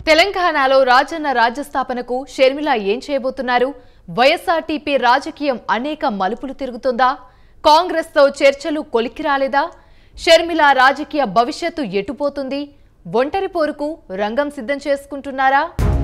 తెలంగాణలో రాజన్న రాజ్యస్థాపనకు షర్మిల ఏం చేయబోతున్నారు వైఎస్ఆర్టీపీ రాజకీయం అనేక మలుపులు తిరుగుతుందా కాంగ్రెస్తో చర్చలు కొలిక్కి రాలేదా షర్మిల రాజకీయ భవిష్యత్తు ఎటుపోతుంది ఒంటరి పోరుకు రంగం సిద్ధం చేసుకుంటున్నారా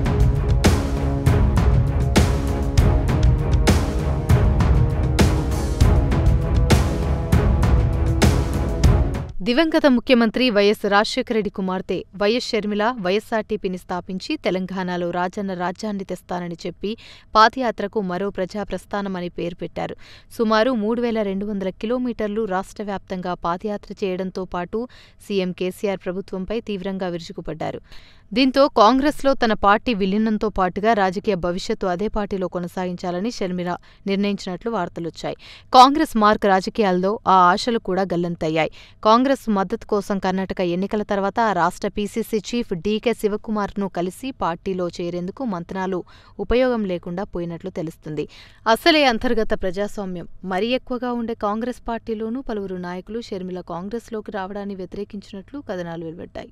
దివంగత ముఖ్యమంత్రి వైఎస్ రాజశేఖర రెడ్డి కుమార్తె వైఎస్ షర్మిల వైఎస్ఆర్టీపీని స్థాపించి తెలంగాణలో రాజన్న రాజ్యాన్ని తెస్తానని చెప్పి పాదయాత్రకు మరో ప్రజా ప్రస్థానం అని పేరు పెట్టారు సుమారు మూడు వేల రెండు వందల కిలోమీటర్లు రాష్ట్ర వ్యాప్తంగా పాదయాత్ర చేయడంతో పాటు సీఎం కేసీఆర్ ప్రభుత్వంపై తీవ్రంగా విరుచుకుపడ్డారు దీంతో కాంగ్రెస్లో తన పార్టీ విలీనంతో పాటుగా రాజకీయ భవిష్యత్తు అదే పార్టీలో కొనసాగించాలని షర్మిల నిర్ణయించినట్లు వార్తలొచ్చాయి కాంగ్రెస్ మార్క్ రాజకీయాల్లో ఆ ఆశలు కూడా గల్లంతయ్యాయి కాంగ్రెస్ మద్దతు కోసం కర్ణాటక ఎన్నికల తర్వాత ఆ రాష్ట్ర పీసీసీ చీఫ్ డీకే శివకుమార్ను కలిసి పార్టీలో చేరేందుకు మంతనాలు ఉపయోగం లేకుండా పోయినట్లు తెలుస్తుంది అసలే అంతర్గత ప్రజాస్వామ్యం మరీ ఎక్కువగా ఉండే కాంగ్రెస్ పార్టీలోనూ పలువురు నాయకులు షర్మిల కాంగ్రెస్లోకి రావడాన్ని వ్యతిరేకించినట్లు కథనాలు వెలువడ్డాయి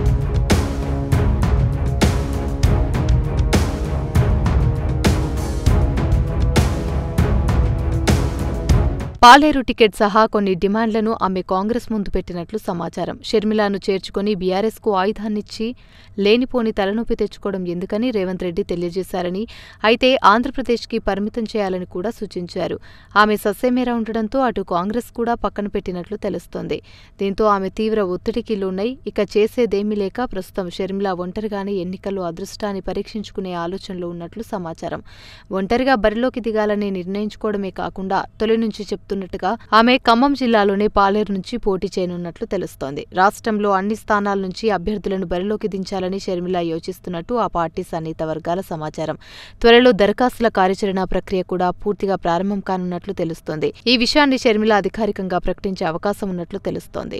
పాలేరు టికెట్ సహా కొన్ని డిమాండ్లను ఆమె కాంగ్రెస్ ముందు పెట్టినట్లు సమాచారం షర్మిలాను చేర్చుకుని బీఆర్ఎస్కు ఆయుధాన్నిచ్చి లేనిపోని తలనొప్పి తెచ్చుకోవడం ఎందుకని రేవంత్ రెడ్డి తెలియజేశారని అయితే ఆంధ్రప్రదేశ్కి పరిమితం చేయాలని కూడా సూచించారు ఆమె సస్యమేర ఉండడంతో అటు కాంగ్రెస్ కూడా పక్కన పెట్టినట్లు తెలుస్తోంది దీంతో ఆమె తీవ్ర ఒత్తిడికి లోనై ఇక చేసేదేమీ లేక ప్రస్తుతం షర్మిల ఒంటరిగానే ఎన్నికల్లో అదృష్టాన్ని పరీక్షించుకునే ఆలోచనలో ఉన్నట్లు సమాచారం ఒంటరిగా బరిలోకి దిగాలని నిర్ణయించుకోవడమే కాకుండా తొలి నుంచి చెప్తున్నట్టుగా ఆమె ఖమ్మం జిల్లాలోనే పాలేరు నుంచి పోటీ చేయనున్నట్లు తెలుస్తోంది రాష్ట్రంలో అన్ని స్థానాల నుంచి అభ్యర్థులను బరిలోకి దించాలని షర్మిల యోచిస్తున్నట్టు ఆ పార్టీ సన్నిహిత వర్గాల సమాచారం త్వరలో దరఖాస్తుల కార్యాచరణ ప్రక్రియ కూడా పూర్తిగా ప్రారంభం కానున్నట్లు తెలుస్తోంది ఈ విషయాన్ని షర్మిల అధికారికంగా ప్రకటించే అవకాశం ఉన్నట్లు తెలుస్తోంది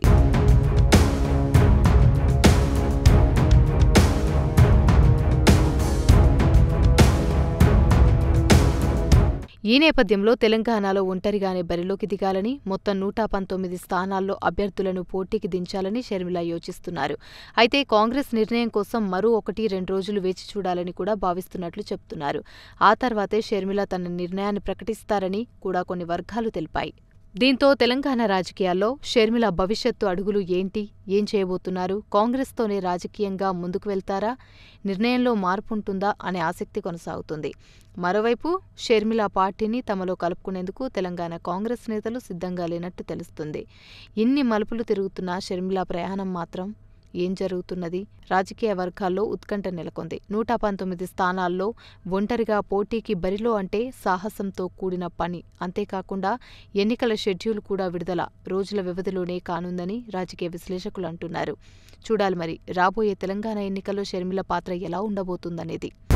ఈ నేపథ్యంలో తెలంగాణలో ఒంటరిగానే బరిలోకి దిగాలని మొత్తం నూట పంతొమ్మిది స్థానాల్లో అభ్యర్థులను పోటీకి దించాలని షర్మిల యోచిస్తున్నారు అయితే కాంగ్రెస్ నిర్ణయం కోసం మరో ఒకటి రెండు రోజులు వేచి చూడాలని కూడా భావిస్తున్నట్లు చెప్తున్నారు ఆ తర్వాతే షర్మిల తన నిర్ణయాన్ని ప్రకటిస్తారని కూడా కొన్ని వర్గాలు తెలిపాయి దీంతో తెలంగాణ రాజకీయాల్లో షర్మిల భవిష్యత్తు అడుగులు ఏంటి ఏం చేయబోతున్నారు కాంగ్రెస్తోనే రాజకీయంగా ముందుకు వెళ్తారా నిర్ణయంలో మార్పుంటుందా అనే ఆసక్తి కొనసాగుతుంది మరోవైపు షర్మిల పార్టీని తమలో కలుపుకునేందుకు తెలంగాణ కాంగ్రెస్ నేతలు సిద్ధంగా లేనట్టు తెలుస్తుంది ఇన్ని మలుపులు తిరుగుతున్న షర్మిల ప్రయాణం మాత్రం ఏం జరుగుతున్నది రాజకీయ వర్గాల్లో ఉత్కంఠ నెలకొంది నూట పంతొమ్మిది స్థానాల్లో ఒంటరిగా పోటీకి బరిలో అంటే సాహసంతో కూడిన పని అంతేకాకుండా ఎన్నికల షెడ్యూల్ కూడా విడుదల రోజుల వ్యవధిలోనే కానుందని రాజకీయ విశ్లేషకులు అంటున్నారు చూడాలి మరి రాబోయే తెలంగాణ ఎన్నికల్లో షర్మిల పాత్ర ఎలా ఉండబోతుందనేది